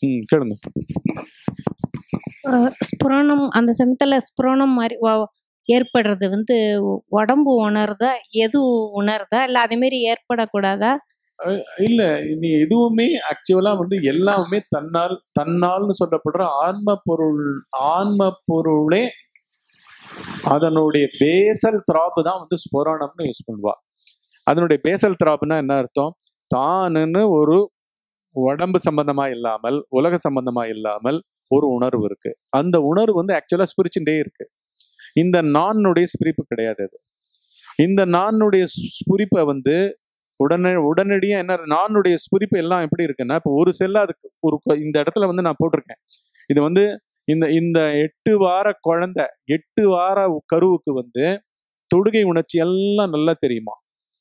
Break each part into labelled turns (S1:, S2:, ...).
S1: ம் கேளுங்க
S2: அஹ் ஸ்புரணம் அந்த சமயத்துல ஸ்புரணம் மாதிரி வ- ஏற்படுறது வந்து உடம்பு உணருதா எது உணருதா இல்ல அதே மாதிரி ஏற்படக்கூடாதா
S1: இல்ல நீ எதுவுமே ஆக்சுவலா வந்து எல்லாமே தன்னால் தன்னால்னு சொல்லப்படுற ஆன்ம பொருள் ஆன்ம பொருளே அதனுடைய பேசல் திராப்பு தான் வந்து ஸ்புராணம்னு யூஸ் பண்ணுவா அதனுடைய பேசல் திராப்புனா என்ன அர்த்தம் தானுன்னு ஒரு உடம்பு சம்பந்தமா இல்லாமல் உலக சம்பந்தமா இல்லாமல் ஒரு உணர்வு இருக்கு அந்த உணர்வு வந்து ஆக்சுவலா ஸ்பிரிச்சுட்டே இருக்கு இந்த நானுடைய ஸ்பிரிப்பு கிடையாது அது இந்த நானுடைய ஸ்புரிப்பை வந்து உடனே உடனடியாக என்ன நானுடைய ஸ்புரிப்பு எல்லாம் எப்படி இருக்குன்னா இப்போ ஒரு செல்ல அதுக்கு ஒரு கொ- இந்த இடத்துல வந்து நான் போட்டிருக்கேன் இது வந்து இந்த இந்த எட்டு வார குழந்தை எட்டு வார கருவுக்கு வந்து தொடுகை உணர்ச்சி எல்லாம் நல்லா தெரியுமா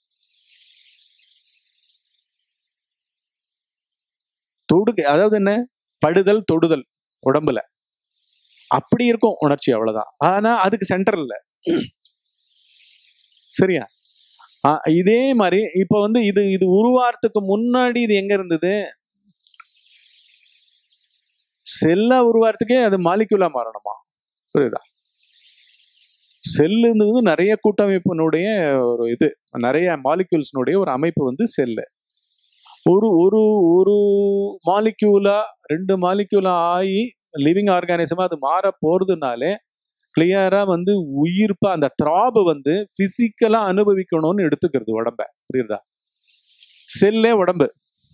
S1: தொடுகை அதாவது என்ன படுதல் தொடுதல் உடம்புல அப்படி இருக்கும் உணர்ச்சி அவ்வளவுதான் ஆனா அதுக்கு சென்டர் இல்ல சரியா ஆ, இதே மாதிரி இப்ப வந்து இது இது உருவாறதுக்கு முன்னாடி இது எங்க இருந்தது செல்லா உருவாறதுக்கே அது மாலிகுலா மாறணுமா புரியுதா செல்லு வந்து நிறைய கூட்டமைப்பினுடைய ஒரு இது நிறைய மாலிக்யூல்ஸ்னுடைய ஒரு அமைப்பு வந்து செல்லு ஒரு ஒரு ஒரு மாலிக்யூலா ரெண்டு மாலிக்யூலா ஆகி லிவிங் ஆர்கானிசமா அது மாற போறதுனாலே கிளியரா வந்து உயிர்ப்பா அந்த த்ராபு வந்து பிசிக்கலா அனுபவிக்கணும்னு எடுத்துக்கிறது உடம்ப புரியுதா செல்லே உடம்பு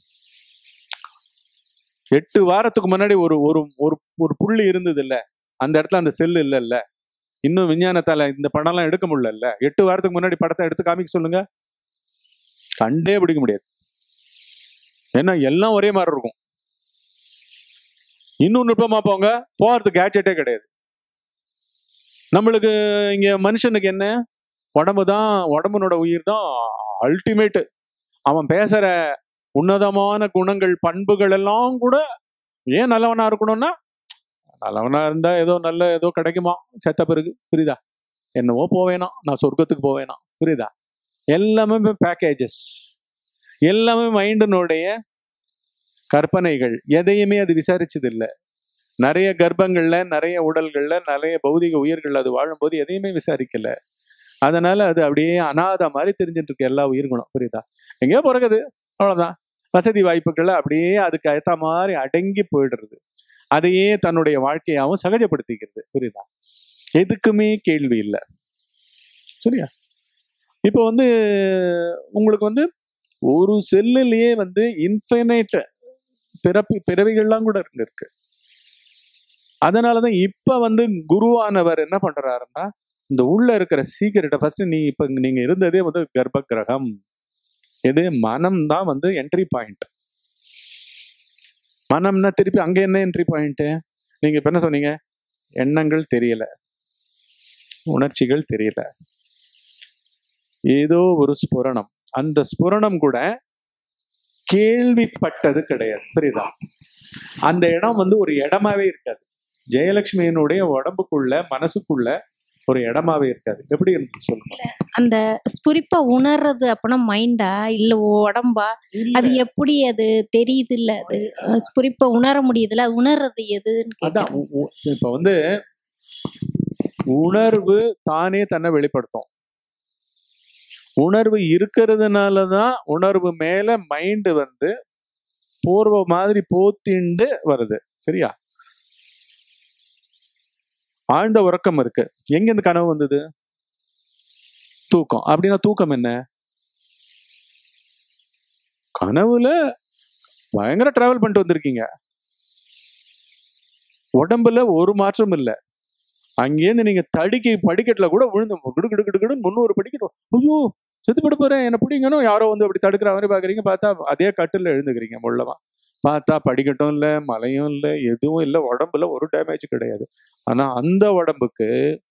S1: எட்டு வாரத்துக்கு முன்னாடி ஒரு ஒரு ஒரு ஒரு புள்ளி இருந்தது இல்ல அந்த இடத்துல அந்த செல் இல்ல இல்ல இன்னும் விஞ்ஞானத்தால இந்த படம்லாம் எடுக்க முடியல எட்டு வாரத்துக்கு முன்னாடி படத்தை எடுத்து காமிக்க சொல்லுங்க கண்டே பிடிக்க முடியாது ஏன்னா எல்லாம் ஒரே மாதிரி இருக்கும் இன்னும் நுட்பமா போங்க போறதுக்கு கேட்ஜெட்டே கிடையாது நம்மளுக்கு இங்க மனுஷனுக்கு என்ன உடம்பு தான் உடம்புனோட உயிர் தான் அல்டிமேட் அவன் பேசுற உன்னதமான குணங்கள் பண்புகள் எல்லாம் கூட ஏன் நல்லவனா இருக்கணும்னா நல்லவனா இருந்தா ஏதோ நல்ல ஏதோ கிடைக்குமா செத்த பிறகு புரியுதா என்னவோ போவேனா நான் சொர்க்கத்துக்கு போவேனா புரியுதா எல்லாமே பேக்கேஜஸ் எல்லாமே மைண்டினுடைய கற்பனைகள் எதையுமே அது விசாரிச்சது இல்லை நிறைய கர்ப்பங்கள்ல நிறைய உடல்கள்ல நிறைய பௌதிக உயிர்கள் அது வாழும்போது எதையுமே விசாரிக்கல அதனால அது அப்படியே அனாதை மாதிரி தெரிஞ்சுட்டு இருக்கு எல்லா உயிர்களும் புரியுதா எங்கேயோ பிறகுது அவ்வளவுதான் வசதி வாய்ப்புகளை அப்படியே அதுக்கு ஏத்த மாதிரி அடங்கி போயிடுறது அதையே தன்னுடைய வாழ்க்கையாவும் சகஜப்படுத்திக்கிறது புரியுதா எதுக்குமே கேள்வி இல்லை சரியா இப்போ வந்து உங்களுக்கு வந்து ஒரு செல்லுலயே வந்து இன்ஃபினைட் பிறப்பு பிறவிகள்லாம் கூட இருக்கு இருக்கு அதனாலதான் இப்ப வந்து குருவானவர் என்ன பண்றாருன்னா இந்த உள்ள இருக்கிற சீக்கிரட்டை ஃபர்ஸ்ட் நீ இப்ப நீங்க இருந்ததே வந்து கர்ப்ப கிரகம் இது மனம் தான் வந்து என்ட்ரி பாயிண்ட் மனம்னா திருப்பி அங்க என்ன என்ட்ரி பாயிண்ட் நீங்க இப்ப என்ன சொன்னீங்க எண்ணங்கள் தெரியல உணர்ச்சிகள் தெரியல ஏதோ ஒரு ஸ்புரணம் அந்த ஸ்புரணம் கூட கேள்விப்பட்டது கிடையாது புரியுதா அந்த இடம் வந்து ஒரு இடமாவே இருக்காது ஜெயலட்சுமியினுடைய உடம்புக்குள்ள மனசுக்குள்ள ஒரு இடமாவே இருக்காது எப்படி இருந்து சொல்லுங்க
S2: அந்த ஸ்புரிப்பை உணர்றது அப்படின்னா மைண்டா இல்ல உடம்பா அது எப்படி அது தெரியுது இல்ல அது அஹ் ஸ்புரிப்பை உணர முடியுதுல அது உணர்றது எதுன்னு
S1: அதான்
S2: கேட்கிறேன்
S1: உ- உ- இப்ப வந்து உணர்வு தானே தன்னை வெளிப்படுத்தும் உணர்வு இருக்கிறதுனால தான் உணர்வு மேல மைண்டு வந்து போர்வ மாதிரி போத்திண்டு வருது சரியா ஆழ்ந்த உறக்கம் இருக்கு எங்க இந்த கனவு வந்தது தூக்கம் அப்படின்னா தூக்கம் என்ன கனவுல பயங்கர டிராவல் பண்ணிட்டு வந்திருக்கீங்க உடம்புல ஒரு மாற்றம் இல்லை அங்கேருந்து நீங்க தடிக்கை படிக்கட்டுல கூட விழுந்து கிடு கிடு கிடு கிடுன்னு முன்னூறு படிக்கட்டு ஐயோ செத்து போட போறேன் என்ன பிடிங்கணும் யாரோ வந்து அப்படி தடுக்கிற மாதிரி பாக்குறீங்க பார்த்தா அதே கட்டில் எழுந்துக்கிறீங்க முள்ளமா பார்த்தா படிக்கட்டும் இல்லை மலையும் இல்லை எதுவும் இல்லை உடம்புல ஒரு டேமேஜ் கிடையாது ஆனா அந்த உடம்புக்கு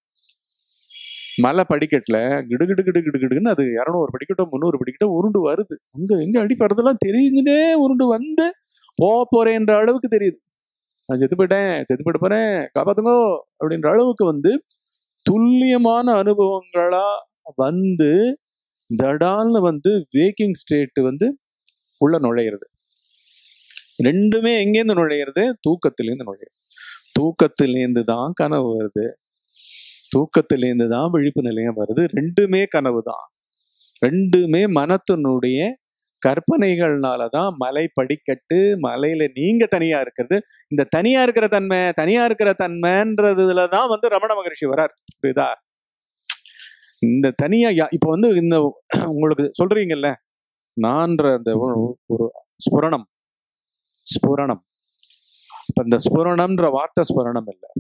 S1: மலை படிக்கட்டுல கிடு கிடு கிடு கிடு கிடுன்னு அது இரநூறு படிக்கட்டோ முந்நூறு படிக்கட்டோ உருண்டு வருது அங்க எங்க அடிப்படுறதெல்லாம் தெரிஞ்சுனே உருண்டு வந்து போக போறேன்ற அளவுக்கு தெரியுது நான் செத்து போயிட்டேன் செத்து போயிட்டு போறேன் காப்பாத்துங்கோ அப்படின்ற அளவுக்கு வந்து துல்லியமான அனுபவங்களா வந்து தடால்னு வந்து வேக்கிங் ஸ்டேட் வந்து உள்ள நுழையிறது ரெண்டுமே எங்கேருந்து நுழையிறது தூக்கத்திலேருந்து நுழையுது தூக்கத்திலேருந்து தான் கனவு வருது தூக்கத்திலேருந்து தான் விழிப்பு நிலையம் வருது ரெண்டுமே கனவு தான் ரெண்டுமே மனத்தினுடைய கற்பனைகள்னால தான் மலை படிக்கட்டு மலையில நீங்க தனியா இருக்கிறது இந்த தனியா இருக்கிற தன்மை தனியா இருக்கிற தன்மைன்றதுல தான் வந்து ரமண மகரிஷி வரார் புரியுதா இந்த தனியா யா- இப்போ வந்து இந்த உங்களுக்கு சொல்றீங்கல்ல நான்ற அந்த ஒரு- ஒரு ஸ்புரணம் ஸ்புரணம் இப்ப இந்த ஸ்புரணம்ன்ற வார்த்தை ஸ்புரணம் இல்லை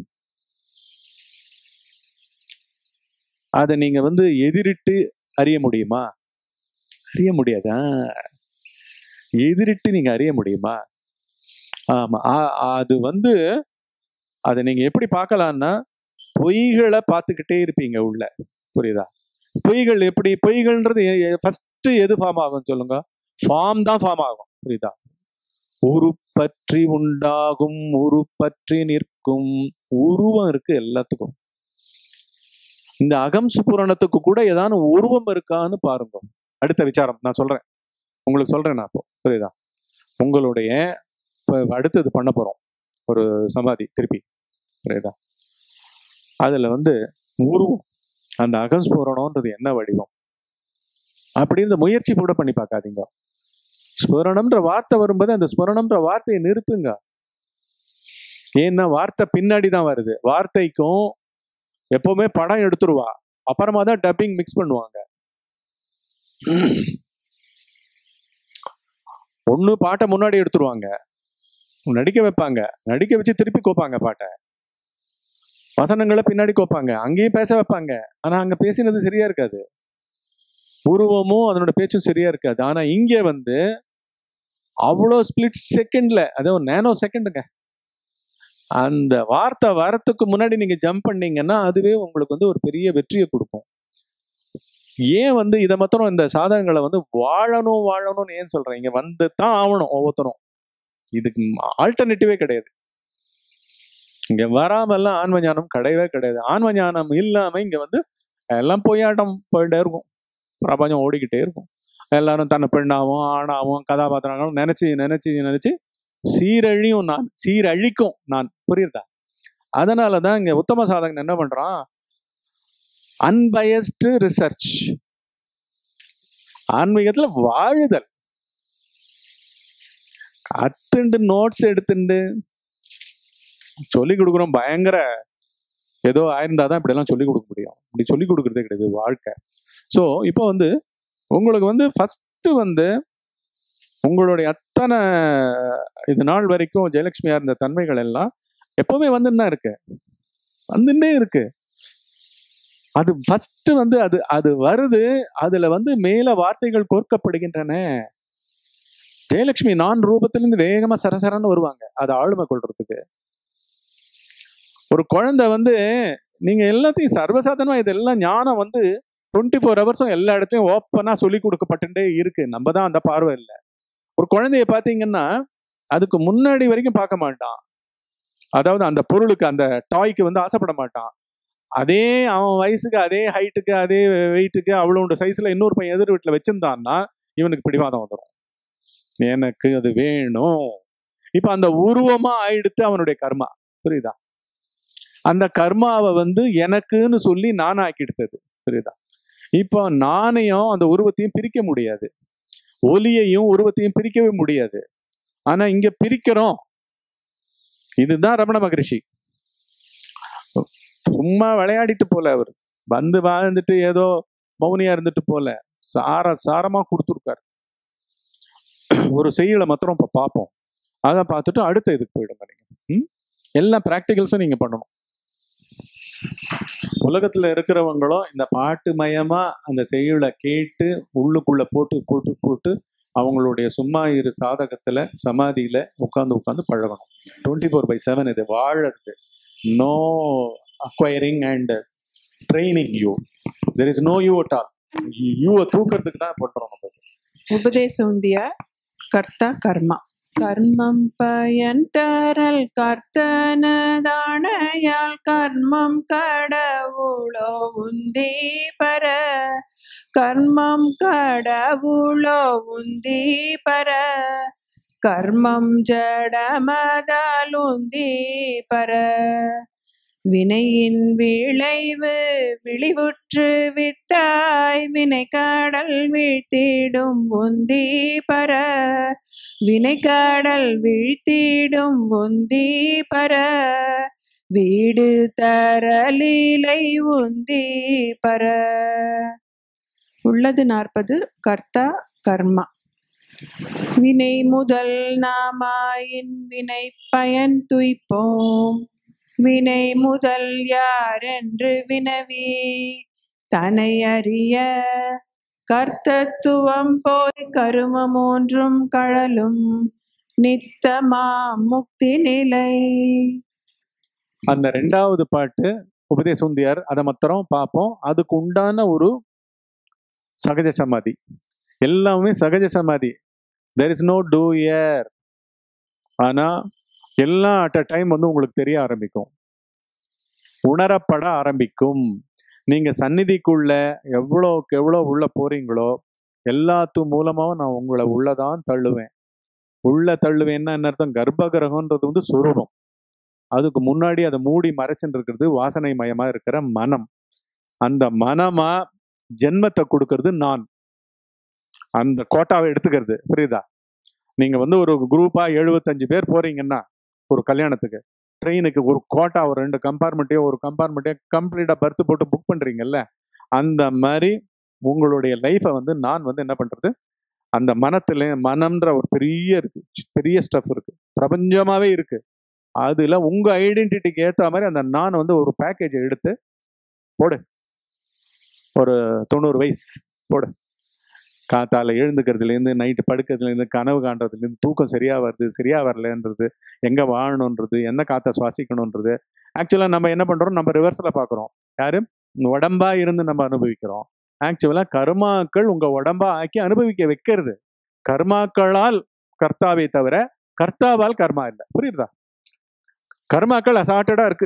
S1: அதை நீங்க வந்து எதிரிட்டு அறிய முடியுமா அறிய முடியாதா எதிரிட்டு நீங்க அறிய முடியுமா ஆமா ஆ- அது வந்து அதை நீங்க எப்படி பார்க்கலாம்னா பொய்களை பார்த்துக்கிட்டே இருப்பீங்க உள்ள புரியுதா பொய்கள் எப்படி பொய்கள்ன்றது ஃபர்ஸ்ட் எது ஃபார்ம் ஆகும் சொல்லுங்க ஃபார்ம் தான் ஃபார்ம் ஆகும் புரியுதா உருப்பற்றி உண்டாகும் உருப்பற்றி நிற்கும் உருவம் இருக்கு எல்லாத்துக்கும் இந்த அகம் சுப்புரணத்துக்கு கூட ஏதாவது உருவம் இருக்கான்னு பாருங்க அடுத்த விசாரம் நான் சொல்றேன் உங்களுக்கு சொல்றேன் நான் இப்போ புரியுதா உங்களுடைய இப்போ அடுத்தது பண்ண போறோம் ஒரு சமாதி திருப்பி புரியுதா அதுல வந்து உருவம் அந்த அகம் ஸ்புரணம்ன்றது என்ன வடிவம் அப்படி இந்த முயற்சி கூட பண்ணி பார்க்காதீங்க ஸ்புரணம்ன்ற வார்த்தை வரும்போது அந்த ஸ்புரணம்ன்ற வார்த்தையை நிறுத்துங்க ஏன்னா வார்த்தை பின்னாடி தான் வருது வார்த்தைக்கும் எப்பவுமே படம் எடுத்துருவா அப்புறமா தான் டப்பிங் மிக்ஸ் பண்ணுவாங்க ஒண்ணு பாட்டை முன்னாடி எடுத்துருவாங்க நடிக்க வைப்பாங்க நடிக்க வச்சு திருப்பி கோப்பாங்க பாட்டை வசனங்களை பின்னாடி கோப்பாங்க அங்கேயும் பேச வைப்பாங்க ஆனா அங்க பேசினது சரியா இருக்காது உருவமும் அதனோட பேச்சும் சரியா இருக்காது ஆனா இங்க வந்து அவ்வளோ ஸ்பிளிட் செகண்ட்ல அதாவது நேனோ செகண்டுங்க அந்த வார்த்தை வரத்துக்கு முன்னாடி நீங்க ஜம்ப் பண்ணீங்கன்னா அதுவே உங்களுக்கு வந்து ஒரு பெரிய வெற்றியை கொடுக்கும் ஏன் வந்து இதை மாத்திரம் இந்த சாதகங்களை வந்து வாழணும் வாழணும்னு ஏன் சொல்றேன் இங்க வந்து தான் ஆகணும் ஒவ்வொருத்தரும் இதுக்கு ஆல்டர்னேட்டிவே கிடையாது இங்க வராமல்லாம் ஆன்ம ஞானம் கிடையவே கிடையாது ஆன்ம ஞானம் இல்லாம இங்க வந்து எல்லாம் பொய்யாட்டம் போயிட்டே இருக்கும் பிரபஞ்சம் ஓடிக்கிட்டே இருக்கும் எல்லாரும் தன்னை பெண்ணாவும் ஆணாவும் கதாபாத்திரங்களும் நினைச்சு நினைச்சு நினைச்சு சீரழியும் நான் சீரழிக்கும் நான் புரியுதா அதனால தான் இங்க உத்தம சாதகன் என்ன பண்றான் அன்பயஸ்டு ரிசர்ச் ஆன்மீகத்துல வாழுதல் கத்துண்டு நோட்ஸ் எடுத்துண்டு சொல்லி கொடுக்குறோம் பயங்கர ஏதோ ஆயிருந்தாதான் இப்படி எல்லாம் சொல்லி கொடுக்க முடியும் இப்படி சொல்லி கொடுக்கறதே கிடையாது வாழ்க்கை ஸோ இப்போ வந்து உங்களுக்கு வந்து ஃபர்ஸ்ட் வந்து உங்களுடைய அத்தனை இது நாள் வரைக்கும் ஜெயலட்சுமியா இருந்த தன்மைகள் எல்லாம் எப்பவுமே வந்துன்னு தான் இருக்கு வந்துட்டே இருக்கு அது ஃபர்ஸ்ட் வந்து அது அது வருது அதுல வந்து மேல வார்த்தைகள் கோர்க்கப்படுகின்றன ஜெயலட்சுமி நான் ரூபத்திலிருந்து வேகமா சரசரன்னு வருவாங்க அதை ஆளுமை கொள்றதுக்கு ஒரு குழந்தை வந்து நீங்க எல்லாத்தையும் சர்வசாதாரணமா இதெல்லாம் ஞானம் வந்து டுவெண்ட்டி ஃபோர் ஹவர்ஸும் எல்லா இடத்தையும் ஓப்பனா சொல்லி கொடுக்கப்பட்டுட்டே இருக்கு நம்ம தான் அந்த பார்வை இல்லை ஒரு குழந்தைய பார்த்தீங்கன்னா அதுக்கு முன்னாடி வரைக்கும் பார்க்க மாட்டான் அதாவது அந்த பொருளுக்கு அந்த டாய்க்கு வந்து ஆசைப்பட மாட்டான் அதே அவன் வயசுக்கு அதே ஹைட்டுக்கு அதே வெயிட்டுக்கு அவ்வளோ சைஸ்ல இன்னொரு பையன் எதிர் வீட்டில் வச்சிருந்தான்னா இவனுக்கு பிடிவாதம் வந்துடும் எனக்கு அது வேணும் இப்போ அந்த உருவமா ஆயிடுத்து அவனுடைய கர்மா புரியுதா அந்த கர்மாவை வந்து எனக்குன்னு சொல்லி நான் ஆக்கிடுத்தது புரியுதா இப்போ நானையும் அந்த உருவத்தையும் பிரிக்க முடியாது ஒலியையும் உருவத்தையும் பிரிக்கவே முடியாது ஆனா இங்க பிரிக்கிறோம் இதுதான் ரமண மகரிஷி சும்மா விளையாடிட்டு போல அவர் வந்து வாழ்ந்துட்டு ஏதோ மௌனியா இருந்துட்டு போல சார சாரமா கொடுத்துருக்காரு ஒரு செய்யலை மாத்திரம் இப்ப பார்ப்போம் அதை பார்த்துட்டு அடுத்த இதுக்கு போயிடுங்க நீங்க ம்? எல்லா ப்ராக்டிகல்ஸும் நீங்க பண்ணணும் உலகத்துல இருக்கிறவங்களும் இந்த பாட்டு மயமா அந்த செய்யுளை கேட்டு உள்ளுக்குள்ள போட்டு போட்டு போட்டு அவங்களுடைய சும்மா இரு சாதகத்துல சமாதியில உட்காந்து உட்காந்து பழகணும் டுவெண்ட்டி ஃபோர் பை செவன் இது வாழறது no acquiring and training you there is no you at all யூவை தூக்கிறதுக்கு தான் பண்றோம் நம்ம
S3: உபதேசமுந்திய கர்த்தா கர்மா கர்மம் பயன் தரல் கர்த்தனதானையால் கர்மம் கடவுளோ உந்தி பர கர்மம் கடவுளோ உந்தி பர கர்மம் ஜடமதாலுந்தி பர வினையின் விளைவு விழிவுற்று வித்தாய் வினை கடல் வீழ்த்திடும் உந்தி பர வினை கடல் வீழ்த்திடும் உந்தி பர வீடு தரலீலை உந்தி பர உள்ளது நாற்பது கர்த்தா கர்மா வினை முதல் நாமாயின் வினை பயன் துய்ப்போம் வினை முதல் யார் என்று வினவி தனை அறிய கர்த்தத்துவம் போய் கருமம் மூன்றும் கழலும் நித்தமா முக்தி நிலை
S1: அந்த ரெண்டாவது பாட்டு உபதேசுந்தியார் அதை மாத்திரம் பார்ப்போம் அதுக்கு உண்டான ஒரு சகஜ சமாதி எல்லாமே சகஜ சமாதி there is no doer ஆனா எல்லாம் அட் அ டைம் வந்து உங்களுக்கு தெரிய ஆரம்பிக்கும் உணரப்பட ஆரம்பிக்கும் நீங்க சந்நிதிக்குள்ள எவ்வளோக்கு எவ்வளோ உள்ள போறீங்களோ எல்லாத்து மூலமாவும் நான் உங்களை உள்ளதான் தள்ளுவேன் உள்ள தள்ளுவேன்னா என்ன அர்த்தம் கர்ப்பகிரகம்ன்றது வந்து சுரூபம் அதுக்கு முன்னாடி அதை மூடி மறைச்சுட்டு இருக்கிறது வாசனை மயமா இருக்கிற மனம் அந்த மனமா ஜென்மத்தை கொடுக்கறது நான் அந்த கோட்டாவை எடுத்துக்கிறது புரியுதா நீங்க வந்து ஒரு குரூப்பா எழுபத்தஞ்சு பேர் போறீங்கன்னா ஒரு கல்யாணத்துக்கு ட்ரெயினுக்கு ஒரு கோட்டா ஒரு ரெண்டு கம்பார்ட்மெண்ட்டையோ ஒரு கம்பார்ட்மெண்ட்டையோ கம்ப்ளீட்டா பர்த் போட்டு புக் பண்றீங்கல்ல அந்த மாதிரி உங்களுடைய லைஃப்பை வந்து நான் வந்து என்ன பண்றது அந்த மனத்துல மனம்ன்ற ஒரு பெரிய இருக்கு பெரிய ஸ்டஃப் இருக்கு பிரபஞ்சமாவே இருக்கு அதுல உங்க ஐடென்டிட்டிக்கு ஏத்த மாதிரி அந்த நான் வந்து ஒரு பேக்கேஜ் எடுத்து போடு ஒரு தொண்ணூறு வயசு போடு காத்தால எழுந்துக்கிறதுலேருந்து நைட்டு படுக்கிறதுலேருந்து கனவு காண்றதுலேருந்து தூக்கம் சரியா வருது சரியா வரலன்றது எங்க வாழணுன்றது என்ன காத்த சுவாசிக்கணுன்றது ஆக்சுவலா நம்ம என்ன பண்றோம் நம்ம ரிவர்ஸ்ல பாக்குறோம் யாரு உடம்பா இருந்து நம்ம அனுபவிக்கிறோம் ஆக்சுவலா கர்மாக்கள் உங்க உடம்பா ஆக்கி அனுபவிக்க வைக்கிறது கர்மாக்களால் கர்த்தாவை தவிர கர்த்தாவால் கர்மா இல்லை புரியுதா கர்மாக்கள் அசார்ட்டடா இருக்கு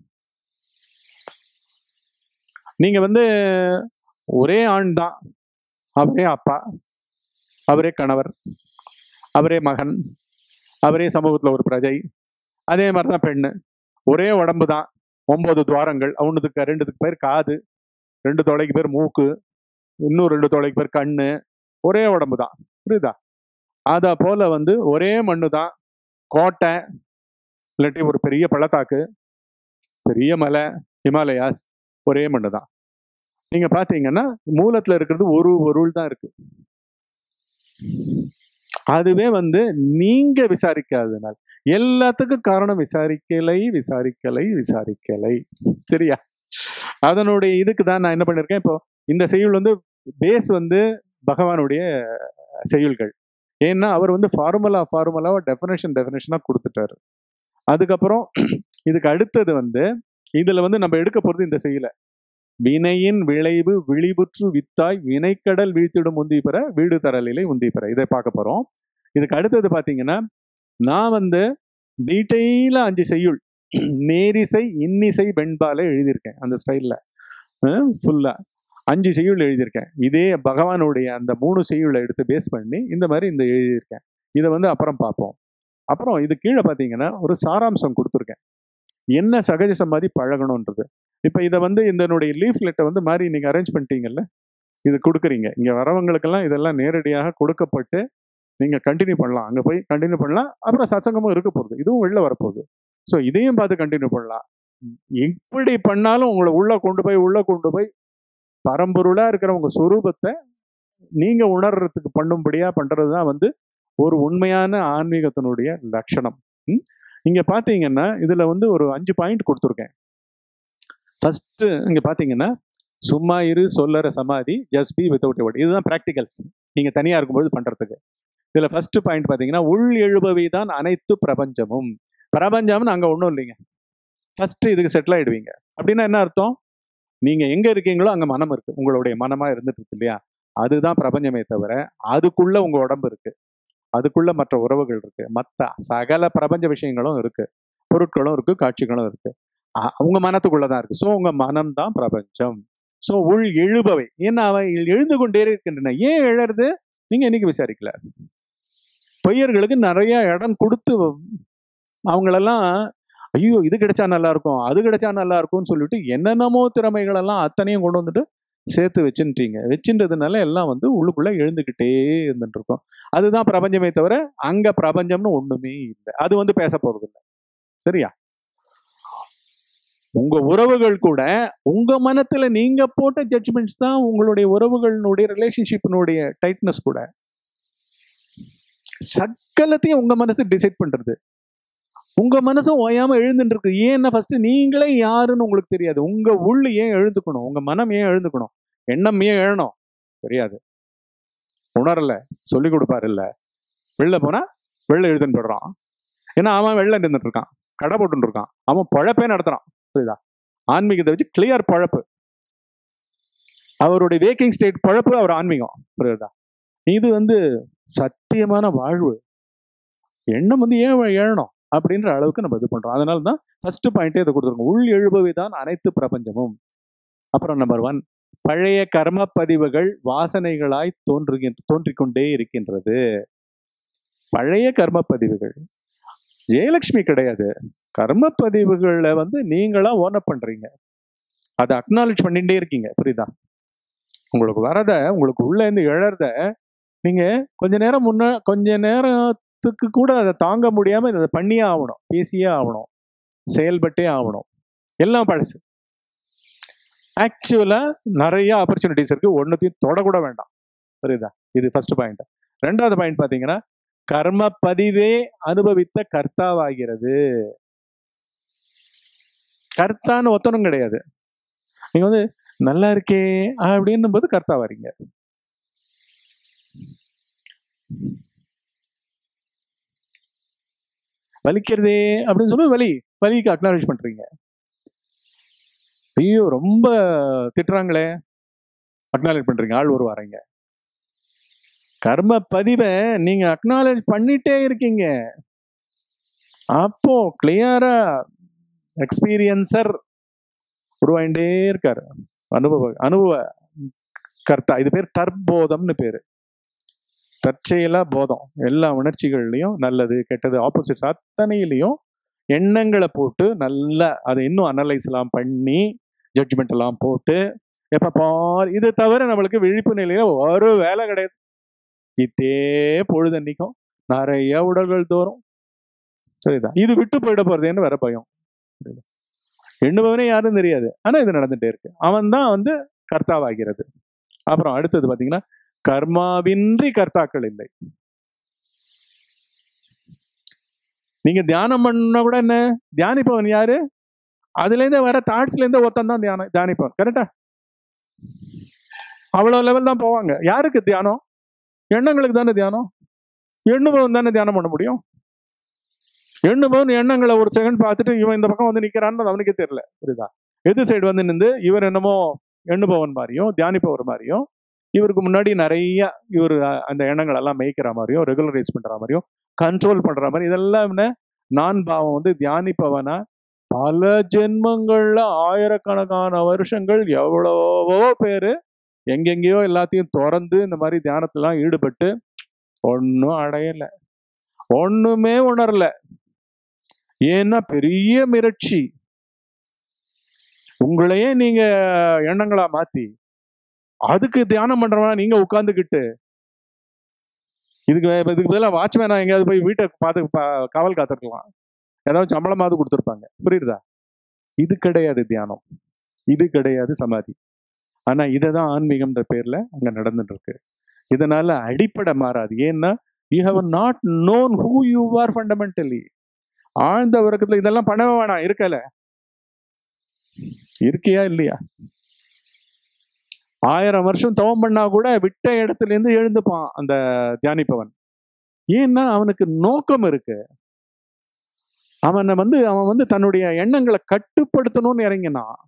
S1: நீங்க வந்து ஒரே ஆண் தான் அவரே அப்பா அவரே கணவர் அவரே மகன் அவரே சமூகத்துல ஒரு பிரஜை அதே மாதிரி தான் பெண்ணு ஒரே உடம்பு தான் ஒன்பது துவாரங்கள் அவனுக்கு ரெண்டுத்துக்கு பேர் காது ரெண்டு தொலைக்கு பேர் மூக்கு இன்னும் ரெண்டு தொலைக்கு பேர் கண்ணு ஒரே உடம்பு தான் புரியுதா அத போல வந்து ஒரே மண்ணு தான் கோட்டை இல்லாட்டி ஒரு பெரிய பள்ளத்தாக்கு பெரிய மலை ஹிமாலயாஸ் ஒரே மண்ணு தான் நீங்க பாத்தீங்கன்னா மூலத்துல இருக்கிறது ஒரு பொருள் தான் இருக்கு அதுவே வந்து நீங்க விசாரிக்காததுனால எல்லாத்துக்கும் காரணம் விசாரிக்கலை விசாரிக்கலை விசாரிக்கலை சரியா அதனுடைய இதுக்கு தான் நான் என்ன பண்ணிருக்கேன் இப்போ இந்த செய்யுள் வந்து பேஸ் வந்து பகவானுடைய செய்யுள்கள் ஏன்னா அவர் வந்து ஃபார்முலா ஃபார்முலாவை டெஃபினேஷன் டெஃபினேஷனாக கொடுத்துட்டாரு அதுக்கப்புறம் இதுக்கு அடுத்தது வந்து இதுல வந்து நம்ம எடுக்க போறது இந்த செய்யல வினையின் விளைவு விழிவுற்று வித்தாய் வினைக்கடல் வீழ்த்திடும் உந்தி பெற வீடு தரலிலை உந்தி பெற இதை பார்க்க போறோம் இதுக்கு அடுத்தது பாத்தீங்கன்னா நான் வந்து டீட்டெயிலா அஞ்சு செய்யுள் நேரிசை இன்னிசை வெண்பால எழுதியிருக்கேன் அந்த ஸ்டைல்ல ஃபுல்லா அஞ்சு செய்யுள் எழுதியிருக்கேன் இதே பகவானுடைய அந்த மூணு செய்யுளை எடுத்து பேஸ் பண்ணி இந்த மாதிரி இந்த எழுதியிருக்கேன் இதை வந்து அப்புறம் பார்ப்போம் அப்புறம் இது கீழே பார்த்தீங்கன்னா ஒரு சாராம்சம் கொடுத்துருக்கேன் என்ன சகஜ சமாதி பழகணுன்றது இப்போ இதை வந்து இதனுடைய லீஃப்லெட்டை வந்து மாதிரி நீங்கள் அரேஞ்ச் பண்ணிட்டீங்கல்ல இது கொடுக்குறீங்க இங்கே வரவங்களுக்கெல்லாம் இதெல்லாம் நேரடியாக கொடுக்கப்பட்டு நீங்கள் கண்டினியூ பண்ணலாம் அங்கே போய் கண்டினியூ பண்ணலாம் அப்புறம் சத்சங்கமும் இருக்க போகுது இதுவும் வெளில வரப்போகுது ஸோ இதையும் பார்த்து கண்டினியூ பண்ணலாம் எப்படி பண்ணாலும் உங்களை உள்ளே கொண்டு போய் உள்ளே கொண்டு போய் பரம்பொருளாக இருக்கிற உங்கள் சொரூபத்தை நீங்கள் உணர்றதுக்கு பண்ணும்படியாக பண்ணுறது தான் வந்து ஒரு உண்மையான ஆன்மீகத்தினுடைய லட்சணம் ம்? இங்க பாத்தீங்கன்னா இதுல வந்து ஒரு அஞ்சு பாயிண்ட் கொடுத்துருக்கேன் ஃபர்ஸ்ட் இங்க பாத்தீங்கன்னா சும்மா இரு சொல்லற சமாதி ஜஸ்ட் பி வித்தவுட் எவர்ட் இதுதான் ப்ராக்டிகல்ஸ் நீங்க தனியா இருக்கும்போது பண்றதுக்கு இதுல ஃபர்ஸ்ட் பாயிண்ட் பாத்தீங்கன்னா உள் எழுபவை தான் அனைத்து பிரபஞ்சமும் பிரபஞ்சம்னு அங்க ஒன்றும் இல்லைங்க ஃபர்ஸ்ட் இதுக்கு செட்டில் ஆயிடுவீங்க அப்படின்னா என்ன அர்த்தம் நீங்க எங்க இருக்கீங்களோ அங்க மனம் இருக்கு உங்களுடைய மனமா இருந்துட்டு இருக்கு இல்லையா அதுதான் பிரபஞ்சமே தவிர அதுக்குள்ள உங்க உடம்பு இருக்கு அதுக்குள்ள மற்ற உறவுகள் இருக்கு மற்ற சகல பிரபஞ்ச விஷயங்களும் இருக்கு பொருட்களும் இருக்கு காட்சிகளும் இருக்கு அ- உங்க மனத்துக்குள்ளதான் இருக்கு ஸோ உங்க மனம் தான் பிரபஞ்சம் ஸோ உள் எழுபவை ஏன்னா அவை எழுந்து கொண்டே இருக்கின்றன ஏன் எழறது நீங்க இன்னைக்கு விசாரிக்கல பொய்யர்களுக்கு நிறைய இடம் கொடுத்து அவங்களெல்லாம் ஐயோ இது கிடைச்சா நல்லா இருக்கும் அது கிடைச்சா நல்லா இருக்கும்னு சொல்லிட்டு என்னென்னமோ திறமைகள் எல்லாம் அத்தனையும் கொண்டு வந்துட்டு சேர்த்து வச்சுட்டீங்க வச்சுன்றதுனால எல்லாம் வந்து உள்ளுக்குள்ள எழுந்துக்கிட்டே இருந்துட்டு இருக்கோம் அதுதான் பிரபஞ்சமே தவிர அங்க பிரபஞ்சம்னு ஒண்ணுமே இல்லை அது வந்து பேச போறது இல்லை சரியா உங்க உறவுகள் கூட உங்க மனத்துல நீங்க போட்ட ஜட்ஜ்மெண்ட்ஸ் தான் உங்களுடைய உறவுகளினுடைய ரிலேஷன்ஷிப்பினுடைய டைட்னஸ் கூட சக்கலத்தையும் உங்க மனசு டிசைட் பண்றது உங்க மனசு ஓயாம எழுந்துட்டு இருக்கு ஏன்னா ஃபர்ஸ்ட் நீங்களே யாருன்னு உங்களுக்கு தெரியாது உங்க உள்ள ஏன் எழுந்துக்கணும் உங்க மனம் ஏன் எழுந்துக்கணும் எண்ணம் ஏன் எழணும் தெரியாது உணரல சொல்லி கொடுப்பாரு இல்ல வெளில போனா வெளில எழுதுன்னு போடுறான் ஏன்னா அவன் வெளில நின்றுட்டு இருக்கான் கடை போட்டுட்டு இருக்கான் அவன் பழப்பே நடத்துறான் புரியுதா ஆன்மீகத்தை வச்சு கிளியர் பழப்பு அவருடைய வேக்கிங் ஸ்டேட் பழப்பு அவர் ஆன்மீகம் புரியுதா இது வந்து சத்தியமான வாழ்வு எண்ணம் வந்து ஏன் எழணும் அப்படின்ற அளவுக்கு நம்ம இது பண்றோம் அதனால தான் ஃபர்ஸ்ட் பாயிண்டே இதை கொடுத்துருக்கோம் உள் எழுபவை தான் அனைத்து பிரபஞ்சமும் அப்புறம் நம்பர் ஒன் பழைய கர்ம பதிவுகள் வாசனைகளாய் தோன்றுகின்ற தோன்றிக்கொண்டே இருக்கின்றது பழைய கர்ம பதிவுகள் ஜெயலட்சுமி கிடையாது கர்ம பதிவுகளை வந்து நீங்களா ஓன பண்றீங்க அதை அக்னாலேஜ் பண்ணிட்டே இருக்கீங்க புரியுதா உங்களுக்கு வரத உங்களுக்கு உள்ள இருந்து எழறத நீங்க கொஞ்ச நேரம் முன்ன கொஞ்ச நேரத்துக்கு கூட அதை தாங்க முடியாம அதை பண்ணியே ஆகணும் பேசியே ஆகணும் செயல்பட்டே ஆகணும் எல்லாம் பழசு ஆக்சுவலா நிறைய ஆப்பர்ச்சுனிட்டிஸ் இருக்கு ஒன்னுத்தையும் தொடக்கூட வேண்டாம் புரியுதா இது ஃபர்ஸ்ட் பாயிண்ட் ரெண்டாவது பாயிண்ட் பாத்தீங்கன்னா கர்ம பதிவே அனுபவித்த கர்த்தாவாகிறது கர்த்தான்னு ஒத்தனும் கிடையாது நீங்க வந்து நல்லா இருக்கே அப்படின்னும் போது கர்த்தா வரீங்க வலிக்கிறதே அப்படின்னு சொல்லி வலி வலிக்கு அக்னாலேஜ் பண்றீங்க ஐயோ ரொம்ப திட்டுறாங்களே அக்னாலேஜ் பண்றீங்க ஆள் ஒரு வரீங்க கர்ம பதிவை நீங்க அக்னாலேஜ் பண்ணிட்டே இருக்கீங்க அப்போ கிளியரா எக்ஸ்பீரியன்சர் உருவாயிண்டே இருக்காரு அனுபவ அனுபவ கர்த்தா இது பேர் தற்போதம்னு பேரு தற்செயலா போதம் எல்லா உணர்ச்சிகள்லையும் நல்லது கெட்டது ஆப்போசிட்ஸ் அத்தனையிலையும் எண்ணங்களை போட்டு நல்லா அதை இன்னும் அனலைஸ் எல்லாம் பண்ணி ஜட்ஜ்மெண்ட் எல்லாம் போட்டு எப்ப பார் இது தவிர நம்மளுக்கு விழிப்பு நிலையில ஒரு வேலை கிடையாது இதே பொழுதன்னைக்கும் நிறைய உடல்கள் தோறும் சரிதா இது விட்டு போயிட போறதுன்னு வேற பயம் புரியுதா? எண்ணுபவனே யாரும் தெரியாது ஆனா இது நடந்துட்டே இருக்கு அவன் தான் வந்து கர்த்தாவாகிறது அப்புறம் அடுத்தது பாத்தீங்கன்னா கர்மாவின்றி கர்த்தாக்கள் இல்லை நீங்க தியானம் பண்ண கூட என்ன தியானிப்பவன் யாரு அதுல இருந்து வர தாட்ஸ்ல இருந்து ஒருத்தன் தான் தியானம் தியானிப்பவன் கரெக்டா அவ்வளவு லெவல் தான் போவாங்க யாருக்கு தியானம் எண்ணங்களுக்கு தானே தியானம் எண்ணுபவன் தானே தியானம் பண்ண முடியும் எண்ணுபவன் எண்ணங்களை ஒரு செகண்ட் பார்த்துட்டு இவன் இந்த பக்கம் வந்து நிக்கிறான்னு அவனுக்கே தெரியல புரியுதா எது சைடு வந்து நின்று இவர் என்னமோ எண்ணுபவன் மாதிரியும் தியானிப்பவர் மாதிரியும் இவருக்கு முன்னாடி நிறைய இவர் அந்த எண்ணங்கள் எல்லாம் மேய்க்கிற மாதிரியும் ரெகுலரைஸ் பண்ற மாதிரியும் கண்ட்ரோல் பண்ற மாதிரி இதெல்லாம் என்ன நான் பாவம் வந்து தியானிப்பவனா பல ஜென்மங்கள்ல ஆயிரக்கணக்கான வருஷங்கள் எவ்வளவோ பேரு எங்கெங்கேயோ எல்லாத்தையும் திறந்து இந்த மாதிரி தியானத்திலாம் ஈடுபட்டு ஒன்றும் அடையல ஒண்ணுமே உணரல ஏன்னா பெரிய மிரட்சி உங்களையே நீங்க எண்ணங்களா மாத்தி அதுக்கு தியானம் பண்றவனா நீங்க உட்கார்ந்துக்கிட்டு இதுக்கு இதுக்கு பதிலாக வாட்ச்மேனா எங்கேயாவது போய் வீட்டை பார்த்து பா- காவல் காத்திருக்கலாம் ஏதாவது சம்பளமாவது கொடுத்துருப்பாங்க புரியுதா இது கிடையாது தியானம் இது கிடையாது சமாதி ஆனா இதை தான் ஆன்மீகம்ன்ற பேர்ல அங்க நடந்துட்டு இருக்கு இதனால அடிப்படை மாறாது ஏன்னா you have not known who you are fundamentally ஆழ்ந்த உறக்கத்துல இதெல்லாம் பண்ணவே வேணாம் இருக்கல இருக்கியா இல்லையா ஆயிரம் வருஷம் தவம் பண்ணா கூட விட்ட இடத்துல இருந்து எழுந்துப்பான் அந்த தியானிப்பவன் ஏன்னா அவனுக்கு நோக்கம் இருக்கு அவனை வந்து அவன் வந்து தன்னுடைய எண்ணங்களை கட்டுப்படுத்தணும்னு இறங்கினான்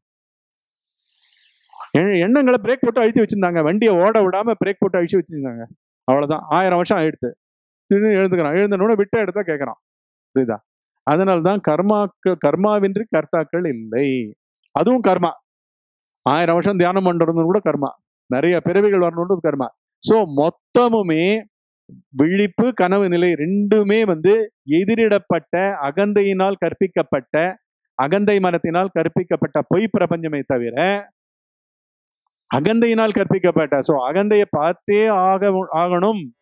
S1: எ- எண்ணங்களை பிரேக் போட்டு அழிச்சு வச்சிருந்தாங்க வண்டியை ஓட விடாம பிரேக் போட்டு அழிச்சு வச்சிருந்தாங்க அவ்வளவுதான் ஆயிரம் வருஷம் ஆயிடுத்து திடீர்னு எழுந்துக்கிறான் எழுந்தனோட விட்ட இடத்த கேட்கறான் புரியுதா அதனால தான் கர்மாக்கு கர்மாவின்றி கர்த்தாக்கள் இல்லை அதுவும் கர்மா ஆயிரம் வருஷம் தியானம் பண்றது கூட கர்மா நிறைய பிறவிகள் வரணுன்றது கர்மா சோ மொத்தமுமே விழிப்பு கனவு நிலை ரெண்டுமே வந்து எதிரிடப்பட்ட அகந்தையினால் கற்பிக்கப்பட்ட அகந்தை மனத்தினால் கற்பிக்கப்பட்ட பொய் பிரபஞ்சமே தவிர அகந்தையினால் கற்பிக்கப்பட்ட சோ அகந்தையை பார்த்தே ஆக ஆகணும்